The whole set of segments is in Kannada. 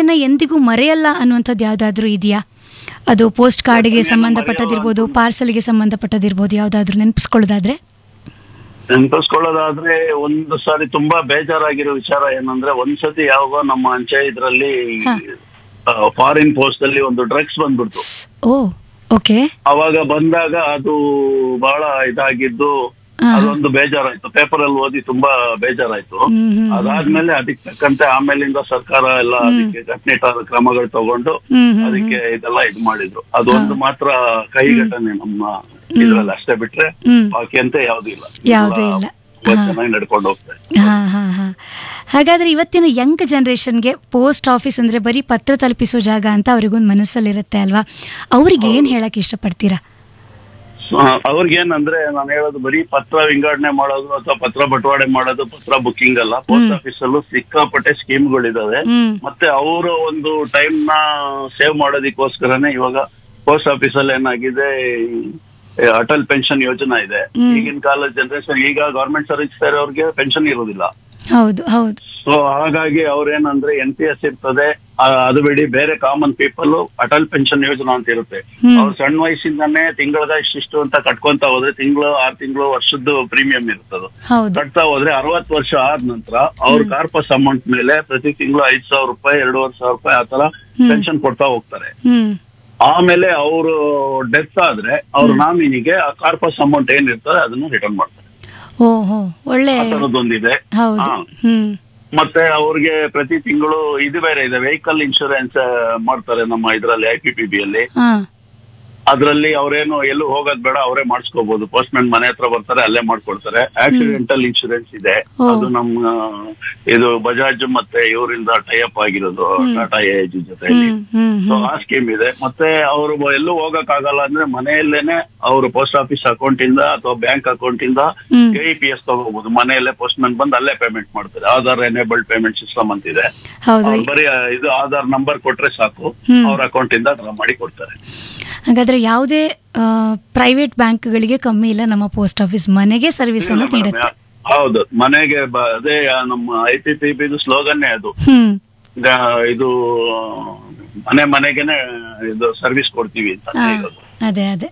ಸೇವೆಯನ್ನ ಎಂದಿಗೂ ಮರೆಯಲ್ಲ ಅನ್ನುವಂಥದ್ದು ಯಾವ್ದಾದ್ರೂ ಇದೆಯಾ ಅದು ಪೋಸ್ಟ್ ಕಾರ್ಡ್ಗೆ ಯಾಕಂದ್ರೆ ಸಂಬಂಧಪಟ್ಟದಿರ್ಬೋದು ಮರೆಯುವಂಥದ್ದು- ಪಾರ್ಸಲ್ಗೆ ಸಂಬಂಧಪಟ್ಟದಿರ್ಬೋದು ಯಾವ್ದಾದ್ರು ನೆನಪಿಸ್ಕೊಳ್ಳೋದಾದ್ರೆ ನೆನಪಿಸ್ಕೊಳ್ಳೋದಾದ್ರೆ ಒಂದು ಸಾರಿ ತುಂಬಾ ಬೇಜಾರಾಗಿರೋ ವಿಚಾರ ಏನಂದ್ರೆ ಒಂದ್ಸತಿ ಯಾವಾಗ ನಮ್ಮ ಅಂಚೆ ಇದ್ರಲ್ಲಿ ಹಾ. ಫಾರಿನ್ ಪೋಸ್ಟ್ ಅಲ್ಲಿ ಒಂದು ಡ್ರಗ್ಸ್ ಬಂದ್ಬಿಡ್ತು ಓ ಓಕೆ ಅವಾಗ ಬಂದಾಗ ಅದು ಬಹಳ ಇದಾಗಿದ್ದು ಹಾ. ಅದೊಂದು ಬೇಜಾರಾಯ್ತು ಪೇಪರ್ ಅಲ್ಲಿ ಓದಿ ತುಂಬಾ ಬೇಜಾರಾಯ್ತು ಹ್ಮ್, ಹ್ಮ್, ಅದಾದ್ಮೇಲೆ ಅದಕ್ಕೆ ತಕ್ಕಂತೆ ಆಮೇಲಿಂದ ಸರ್ಕಾರ ಎಲ್ಲ ಅದಕ್ಕೆ ಕಟ್ಟುನಿಟ್ಟಾದ ಕ್ರಮಗಳು ತಗೊಂಡು ಹ್ಮ್, ಹ್ಮ್, ಅದಕ್ಕೆ ಇದೆಲ್ಲ ಇದು ಮಾಡಿದ್ರು ಅದೊಂದು ಮಾತ್ರ ಕೈ ಘಟನೆ ನಮ್ಮ ಇದ್ರಲ್ಲಿ ಅಷ್ಟೇ ಬಿಟ್ರೆ ಹ್ಮ್ ಬಾಕಿ ಅಂತ ಯಾವ್ದು ಇಲ್ಲ ಯಾವ್ದೂ ಎಲ್ಲ ಇಲ್ಲ. ತುಂಬಾ ಹಾ. ಚೆನ್ನಾಗಿ ನಡ್ಕೊಂಡು ಹೋಗ್ತಾ ಇದೆ ಹಾ ಹಾ ಹಾ ಹಾಗಾದ್ರೆ ಇವತ್ತಿನ ಯಂಗ್ ಜನರೇಷನ್ಗೆ ಪೋಸ್ಟ್ ಆಫೀಸ್ ಅಂದ್ರೆ ಬರೀ ಪತ್ರ ತಲುಪಿಸೋ ಜಾಗ ಅಂತ ಅವ್ರಿಗೊಂದು ಮನಸ್ಸಲ್ಲಿರುತ್ತೆ ಅಲ್ವಾ ಅವ್ರಿಗೆ ಏನ್ ಹೇಳಕ್ ಇಷ್ಟಪಡ್ತೀರಾ ಅವ್ರಿಗೇನಂದ್ರೆ ನಾನು ಹೇಳೋದು ಬರೀ ಪತ್ರ ವಿಂಗಡಣೆ ಮಾಡೋದು ಅಥವಾ ಪತ್ರ ಬಟವಾಡೆ ಮಾಡೋದು ಪತ್ರ ಬುಕ್ಕಿಂಗ್ ಅಲ್ಲ ಪೋಸ್ಟ್ ಆಫೀಸ್ ಅಲ್ಲೂ ಸಿಕ್ಕಾಪಟ್ಟೆ ಸ್ಕೀಮ್ಗಳಿದಾವೆ ಹ್ಮ್ ಮತ್ತೆ ಅವರು ಒಂದು ಟೈಮ್ ನ ಸೇವ್ ಮಾಡೋದಕ್ಕೋಸ್ಕರನೇ ಇವಾಗ ಪೋಸ್ಟ್ ಆಫೀಸ್ ಅಲ್ಲಿ ಏನಾಗಿದೆ ಈ ಅಟಲ್ ಪೆನ್ಷನ್ ಯೋಜನಾ ಇದೆ ಹ್ಮ್. ಈಗಿನ ಕಾಲದ ಜನರೇಷನ್ ಈಗ ಗವರ್ಮೆಂಟ್ ಸರ್ವಿಸ್ ಅವ್ರಿಗೆ ಪೆನ್ಷನ್ ಇರೋದಿಲ್ಲ ಹೌದು ಹೌದು ಸೊ ಹಾಗಾಗಿ ಅವ್ರೇನಂದ್ರೆ ಎನ್ ಪಿ ಎಸ್ ಇರ್ತದೆ ಆ, ಅದು ಬಿಡಿ ಬೇರೆ ಕಾಮನ್ ಪೀಪಲ್ ಅಟಲ್ ಪೆನ್ಷನ್ ಯೋಜನಾ ಅಂತ ಇರುತ್ತೆ ಹ್ಮ್. ಅವ್ರು ಸಣ್ಣ ವಯಸ್ಸಿಂದಾನೇ ತಿಂಗಳದ ಇಷ್ಟಿಷ್ಟು ಅಂತ ಕಟ್ಕೊಂತ ಹೋದ್ರೆ ತಿಂಗಳು ಆರು ತಿಂಗಳು ವರ್ಷದ್ದು ಪ್ರೀಮಿಯಂ ಇರ್ತದೆ ಹೌದು ಕಟ್ತಾ ಹೋದ್ರೆ ಅರವತ್ತು ವರ್ಷ ಆದ ನಂತರ ಅವ್ರ ಕಾರ್ಪಸ್ ಅಮೌಂಟ್ ಮೇಲೆ ಪ್ರತಿ ತಿಂಗಳು ಐದ್ ಸಾವಿರ ರೂಪಾಯಿ ಎರಡೂವರೆ ಸಾವಿರ ರೂಪಾಯಿ ಆತರ ಪೆನ್ಷನ್ ಕೊಡ್ತಾ ಹೋಗ್ತಾರೆ ಹ್ಮ್ ಆಮೇಲೆ ಅವರು ಡೆತ್ ಆದ್ರೆ ಅವ್ರ ನಾಮಿನಿಗೆ ಆ ಕಾರ್ಪಸ್ ಅಮೌಂಟ್ ಏನ್ ಇರ್ತದೆ ಅದನ್ನ ರಿಟರ್ನ್ ಮಾಡ್ತಾರೆ ಓ ಹೋ ಒಳ್ಳೆ ಆ ತರದೊಂದಿದೆ ಹೌದು ಹಾ. ಹ್ಮ್ ಮತ್ತೆ ಅವ್ರಿಗೆ ಪ್ರತಿ ತಿಂಗಳು ಇದು ಬೇರೆ ಇದೆ ವೆಹಿಕಲ್ ಇನ್ಶೂರೆನ್ಸ್ ಮಾಡ್ತಾರೆ ನಮ್ಮ ಇದರಲ್ಲಿ ಐ ಪಿ ಪಿ ಬಿ ಅಲ್ಲಿ ಹಾ ಅದ್ರಲ್ಲಿ ಅವ್ರೇನು ಎಲ್ಲೂ ಹೋಗೋದ್ ಬೇಡ ಅವರೇ ಮಾಡಿಸ್ಕೋಬಹುದು ಪೋಸ್ಟ್ ಮ್ಯಾನ್ ಮನೆ ಹತ್ರ ಬರ್ತಾರೆ ಅಲ್ಲೇ ಮಾಡ್ಕೊಡ್ತಾರೆ ಆಕ್ಸಿಡೆಂಟಲ್ ಇನ್ಶೂರೆನ್ಸ್ ಇದೆ ಓ. ಅದು ನಮ್ಮ ಇದು ಬಜಾಜ್ ಮತ್ತೆ ಇವರಿಂದ ಟೈಅಪ್ ಆಗಿರೋದು ಟಾಟಾ ಏಜ್ ಜೊತೆ ಹ್ಮ್ ಹ್ಮ್ ಸೊ ಹ್ಮ್ ಆ ಸ್ಕೀಮ್ ಇದೆ ಮತ್ತೆ ಅವರು ಎಲ್ಲೂ ಹೋಗಕ್ ಆಗಲ್ಲ ಅಂದ್ರೆ ಮನೆಯಲ್ಲೇನೆ ಅವರು ಪೋಸ್ಟ್ ಆಫೀಸ್ ಅಕೌಂಟ್ ಇಂದ ಅಥವಾ ಬ್ಯಾಂಕ್ ಅಕೌಂಟ್ ಇಂದ ಹ್ಮ್. ಕೆ ಪಿ ಎಸ್ ತಗೋಬಹುದು ಮನೆಯಲ್ಲೇ ಪೋಸ್ಟ್ ಮ್ಯಾನ್ ಬಂದು ಅಲ್ಲೇ ಪೇಮೆಂಟ್ ಮಾಡ್ತಾರೆ ಆಧಾರ್ ಎನೇಬಲ್ಡ್ ಪೇಮೆಂಟ್ ಸಿಸ್ಟಮ್ ಅಂತ ಇದೆ ಹೌದು ಅವ್ರು ಬರೀ ಇದು ಆಧಾರ್ ನಂಬರ್ ಕೊಟ್ರೆ ಸಾಕು ಹ್ಮ್. ಅವ್ರ ಅಕೌಂಟ್ ಇಂದ ಡ್ರಾ ಮಾಡಿ ಕೊಡ್ತಾರೆ ಹಾಗಾದ್ರೆ ಯಾವುದೇ ಪ್ರೈವೇಟ್ ಬ್ಯಾಂಕ್ಗಳಿಗೆ ಕಮ್ಮಿ ಇಲ್ಲ ನಮ್ಮ ಪೋಸ್ಟ್ ಆಫೀಸ್ ಮನೆಗೆ ಸರ್ವಿಸ್ ಅನ್ನು ನೀಡುತ್ತೆ ಹೌದು ಮನೆಗೆ ಬ- ಅದೇ ಆ ನಮ್ಮ ಐ ಪಿ ಪಿ ಬಿ ಸ್ಲೋಗನ್ನೇ ಅದು ಹ್ಮ್ ಈಗ ಇದು ಮನೆ ಮನೆಗೆನೆ ಇದು ಸರ್ವಿಸ್ ಕೊಡ್ತೀವಿ ಅಂತ ಹಾ, ಹೇಳೋದು. ಅದೇ ಅದೇ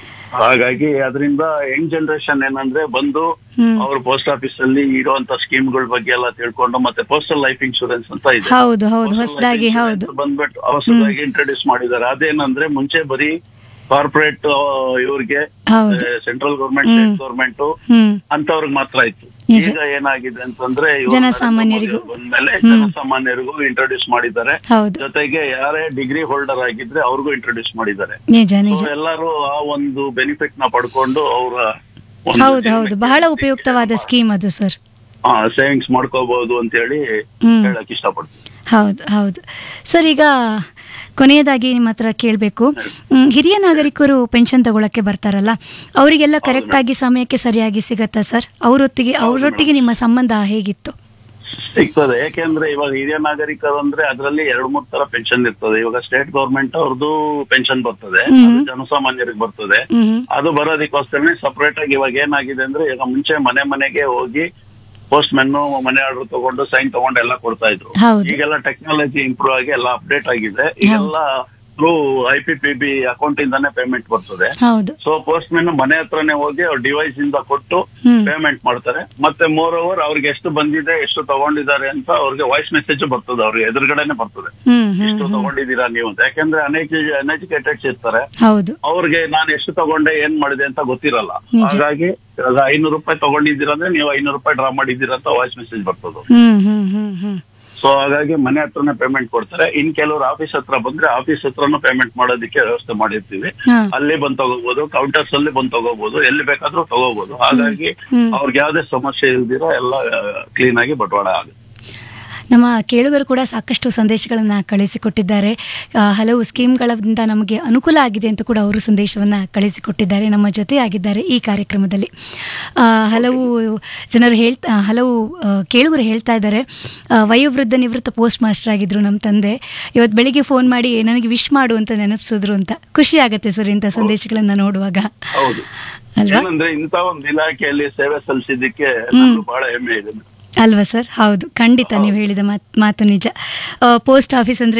ಹಾಗಾಗಿ ಅದರಿಂದ ಯಂಗ್ ಜನರೇಷನ್ ಏನಂದ್ರೆ ಬಂದು ಹ್ಮ್ ಅವ್ರ ಪೋಸ್ಟ್ ಆಫೀಸ್ ಅಲ್ಲಿ ಇರುವಂತ ಸ್ಕೀಮ್ಗಳ ಬಗ್ಗೆ ಎಲ್ಲ ತಿಳ್ಕೊಂಡು ಮತ್ತೆ ಪೋಸ್ಟಲ್ ಲೈಫ್ ಇನ್ಶೂರೆನ್ಸ್ ಅಂತ ಇದೆ ಹೌದು ಹೌದು Postal ಹೊಸದಾಗಿ life ಹೌದು insurance ಬಂದ್ಬಿಟ್ಟು ಹೊಸದಾಗಿ ಇಂಟ್ರೊಡ್ಯೂಸ್ ಮಾಡಿದ್ದಾರೆ ಅದೇನಂದ್ರೆ ಮುಂಚೆ ಬರೀ ಕಾರ್ಪೊರೇಟ್ ಇವ್ರಿಗೆ ಹೌದು ಸೆಂಟ್ರಲ್ ಗೌರ್ಮೆಂಟ್ ಸ್ಟೇಟ್ ಗೌರ್ಮೆಂಟ್ ಹ್ಮ್ ಅಂತವ್ರಿಗೆ ಮಾತ್ರ ಇತ್ತು ನಿಜ. ಈಗ ಏನಾಗಿದೆ ಅಂತಂದ್ರೆ ಇವ್ರು ಜನಸಾಮಾನ್ಯರಿಗೂ. ನರೇಂದ್ರ ಮೋದಿ ಅವ್ರು ಬಂದ್ಮೇಲೆ ಹ್ಮ್. ಜನಸಾಮಾನ್ಯರಿಗೂ ಇಂಟ್ರೊಡ್ಯೂಸ್ ಮಾಡಿದ್ದಾರೆ ಹೌದು ಜೊತೆಗೆ ಯಾರೇ ಡಿಗ್ರಿ ಹೋಲ್ಡರ್ ಆಗಿದ್ರೆ ಅವ್ರಿಗೂ ಇಂಟ್ರೊಡ್ಯೂಸ್ ಮಾಡಿದ್ದಾರೆ ನಿಜ ನಿಜ So ಎಲ್ಲರೂ ಆ ಒಂದು ಬೆನಿಫಿಟ್ ನ ಪಡ್ಕೊಂಡು ಅವರ ಹೌದು ಹೌದು ಬಹಳ ಉಪಯುಕ್ತವಾದ ಸ್ಕೀಮ್ ಅದು ಸರ್ ಸೇವಿಂಗ್ಸ್ ಮಾಡ್ಕೋಬಹುದು ಅಂತ ಹೇಳಿ ಹ್ಮ್ ಹೇಳಕ್ ಇಷ್ಟಪಡ್ತೀನಿ ಹೌದು ಹೌದು ಸರ್ ಈಗ ಕೊನೆಯದಾಗಿ ನಿಮ್ಮ ಹತ್ರ ಕೇಳಬೇಕು ಹಿರಿಯ ನಾಗರಿಕರು ಪೆನ್ಷನ್ ತಗೊಳಕ್ಕೆ ಬರ್ತಾರಲ್ಲ ಅವರಿಗೆಲ್ಲ ಕರೆಕ್ಟ್ ಆಗಿ ಸಮಯಕ್ಕೆ ಸರಿಯಾಗಿ ಸಿಗತ್ತಾ ಸರ್ ಅವರೊತ್ತಿಗೆ ಅವರೊಟ್ಟಿಗೆ ನಿಮ್ಮ ಸಂಬಂಧ ಹೇಗಿತ್ತು ಸಿಗ್ತದೆ ಯಾಕೆಂದ್ರೆ ಇವಾಗ ಹಿರಿಯ ನಾಗರಿಕರು ಅಂದ್ರೆ ಅದರಲ್ಲಿ ಎರಡ್ ಮೂರ್ ತರ ಪೆನ್ಷನ್ ಇರ್ತದೆ ಇವಾಗ ಸ್ಟೇಟ್ ಗೌರ್ಮೆಂಟ್ ಅವ್ರದ್ದು ಪೆನ್ಷನ್ ಬರ್ತದೆ ಹ್ಮ್. ಅದು ಜನಸಾಮಾನ್ಯರಿಗೆ ಬರ್ತದೆ ಹ್ಮ್ ಅದು ಬರೋದಕ್ಕೋಸ್ಕರನೇ ಸಪರೇಟ್ ಆಗಿ ಇವಾಗ ಏನಾಗಿದೆ ಅಂದ್ರೆ ಈಗ ಮುಂಚೆ ಮನೆ ಮನೆಗೆ ಹೋಗಿ ಪೋಸ್ಟ್ ಮೆನ್ ಮನೆ ಆರ್ಡರ್ ತಗೊಂಡು ಸೈನ್ ತಗೊಂಡು ಎಲ್ಲ ಕೊಡ್ತಾ ಇದ್ರು ಹೌದು ಈಗೆಲ್ಲ ಟೆಕ್ನಾಲಜಿ ಇಂಪ್ರೂವ್ ಆಗಿ ಎಲ್ಲ ಅಪ್ಡೇಟ್ ಆಗಿದೆ ಈಗೆಲ್ಲ through I P P B account ಇಂದಾನೆ ಪೇಮೆಂಟ್ ಬರ್ತದೆ ಹೌದು ಸೊ ಪೋಸ್ಟ್ ಮೆನ್ ಮನೆ ಹತ್ರನೇ ಹೋಗಿ ಅವ್ರ ಡಿವೈಸ್ ಇಂದ ಕೊಟ್ಟು ಹ್ಮ್ ಪೇಮೆಂಟ್ ಮಾಡ್ತಾರೆ ಮತ್ತೆ ಮೋರ್ ಓವರ್ ಅವ್ರಿಗೆ ಎಷ್ಟು ಬಂದಿದೆ ಎಷ್ಟು ತಗೊಂಡಿದ್ದಾರೆ ಅಂತ ಅವ್ರಿಗೆ ವಾಯ್ಸ್ ಮೆಸೇಜ್ ಬರ್ತದೆ ಅವ್ರಿಗೆ ಎದುರುಗಡೆನೆ ಬರ್ತದೆ ಹ್ಮ್ ಹ್ಮ್ ಎಷ್ಟು ತಗೊಂಡಿದ್ದೀರಾ ನೀವು ಅಂತ ಯಾಕಂದ್ರೆ ಅನೇಕ ಅನ್ಎಜುಕೇಟೆಡ್ಸ್ ಇರ್ತಾರೆ ಹೌದು ಅವ್ರಿಗೆ ನಾನು ಎಷ್ಟು ತಗೊಂಡೆ ಏನ್ ಮಾಡಿದೆ ಅಂತ ಗೊತ್ತಿರಲ್ಲ ನಿಜ. ಹಾಗಾಗಿ ಇವಾಗ ಐನೂರು ರೂಪಾಯಿ ತಗೊಂಡಿದ್ದೀರಾ ಅಂದ್ರೆ ನೀವು ಐನೂರು ರೂಪಾಯಿ ಡ್ರಾ ಮಾಡಿದ್ದೀರಾ ಅಂತ ವಾಯ್ಸ್ ಮೆಸೇಜ್ ಬರ್ತದೆ ಹ್ಮ್ ಹ್ಮ್ ಹ್ಮ್ ಹ್ಮ್ ಸೊ ಹಾಗಾಗಿ ಮನೆ ಹತ್ರನೇ ಪೇಮೆಂಟ್ ಕೊಡ್ತಾರೆ ಇನ್ ಕೆಲವರು ಆಫೀಸ್ ಹತ್ರ ಬಂದ್ರೆ ಆಫೀಸ್ ಹತ್ರನೂ ಪೇಮೆಂಟ್ ಮಾಡೋದಕ್ಕೆ ವ್ಯವಸ್ಥೆ ಮಾಡಿರ್ತೀವಿ ಹಾ ಅಲ್ಲಿ ಬಂದ್ ತಗೋಬಹುದು ಕೌಂಟರ್ಸ್ ಅಲ್ಲಿ ಬಂದ್ ತಗೋಬಹುದು ಎಲ್ಲಿ ಬೇಕಾದ್ರೂ ತಗೋಬಹುದು ಹಾಗಾಗಿ ಹ್ಮ್. ಅವ್ರಿಗೆ ಯಾವ್ದೇ ಸಮಸ್ಯೆ ಇಲ್ದಿರೋ ಎಲ್ಲ ಕ್ಲೀನ್ ಆಗಿ ಬಟವಾಡ ಆಗುತ್ತೆ ನಮ್ಮ ಕೇಳುಗರು ಕೂಡ ಸಾಕಷ್ಟು ಸಂದೇಶಗಳನ್ನು ಕಳಿಸಿಕೊಟ್ಟಿದ್ದಾರೆ ಆ, ಹಲವು ಸ್ಕೀಮ್ಗಳಿಂದ ನಮಗೆ ಅನುಕೂಲ ಆಗಿದೆ ಅಂತ ಕೂಡ ಅವರು ಸಂದೇಶವನ್ನು ಕಳಿಸಿಕೊಟ್ಟಿದ್ದಾರೆ ನಮ್ಮ ಜೊತೆ ಆಗಿದ್ದಾರೆ ಈ ಕಾರ್ಯಕ್ರಮದಲ್ಲಿ ಆ, ಹಲವು ಜನರು ಹೇಳ್ತಾ ಹಲವು ಆ, ಕೇಳುಗರು ಹೇಳ್ತಾ ಇದ್ದಾರೆ ಆ, ವಯೋವೃದ್ಧ ನಿವೃತ್ತ ಪೋಸ್ಟ್ ಮಾಸ್ಟರ್ ಆಗಿದ್ರು ನಮ್ಮ ತಂದೆ ಇವತ್ತು ಬೆಳಿಗ್ಗೆ ಫೋನ್ ಮಾಡಿ ನನಗೆ ವಿಶ್ ಮಾಡು ಅಂತ ನೆನಪಿಸಿದ್ರು ಅಂತ ಖುಷಿ ಆಗುತ್ತೆ ಸರ್ ಇಂಥ ಸಂದೇಶಗಳನ್ನು ನೋಡುವಾಗ ಹೌದು ಅಲ್ವಾ ಏನಂದ್ರೆ ಇಂತ ಒಂದು ಇಲಾಖೆಯಲ್ಲಿ ಸೇವೆ ಸಲ್ಲಿಸಿದ್ದಕ್ಕೆ ನನಗೂ ಬಹಳ ಹೆಮ್ಮೆ ಇದೆ ಅಲ್ವಾ ಸರ್ ಹೌದು ಖಂಡಿತ ನೀವು ಹೇಳಿದ ಮಾತ್- ಮಾತು ನಿಜ ಪೋಸ್ಟ್ ಆಫೀಸ್ ಅಂದ್ರೆ